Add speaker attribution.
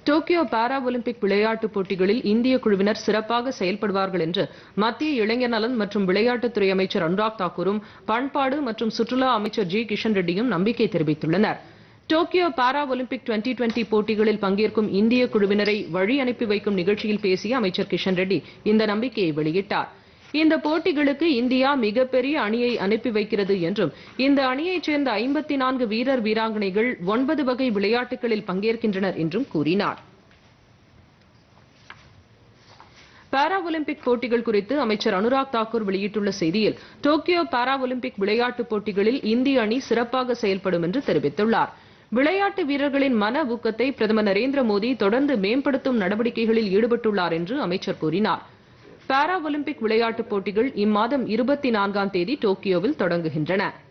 Speaker 1: Tokyo Para Olympic விளையாட்டுப் போட்டிகளில் இந்திய குழுவினர் சிறப்பாக செயல்படுவார்கள் என்று மத்திய இளைஞர் நலன் மற்றும் விளையாட்டுத்துறை அமைச்சர் அனுராக் தாக்கூரும் பண்பாடு மற்றும் சுற்றுலா அமைச்சர் ஜி கிஷன் ரெட்டியும் நம்பிக்கை தெரிவித்துள்ளனர் Tokyo Para Olympic twenty twenty போட்டிகளில் பங்கேற்கும் இந்திய குழுவினரை வழி அனுப்பி வைக்கும் நிகழ்ச்சியில் பேசிய அமைச்சர் கிஷன் ரெட்டி இந்த நம்பிக்கையை வெளியிட்டார் இந்த போட்டிகளுக்கு இந்தியா மிகப்பெரிய அணியை அனுப்பி வைக்கிறது என்றும் இந்த அணியைச் சேர்ந்த ஐம்பத்தி நான்கு வீரர் வீராங்கனைகள் ஒன்பது வகை விளையாட்டுகளில் பங்கேற்கின்றனர் என்றும் கூறினார் பாரா ஒலிம்பிக் போட்டிகள் குறித்து அமைச்சர் அனுராக் தாக்கூர் வெளியிட்டுள்ள செய்தியில் டோக்கியோ பாரா ஒலிம்பிக் விளையாட்டுப் போட்டிகளில் இந்திய அணி சிறப்பாக செயல்படும் என்று தெரிவித்துள்ளார் விளையாட்டு வீரர்களின் மன ஊக்கத்தை பிரதமர் நரேந்திர மோடி தொடர்ந்து மேம்படுத்தும் நடவடிக்கைகளில் ஈடுபட்டுள்ளார் என்று அமைச்சர் கூறினார் பாரா ஒலிம்பிக் விளையாட்டுப் போட்டிகள் இம்மாதம் இருபத்தி நான்காம் தேதி டோக்கியோவில் தொடங்குகின்றன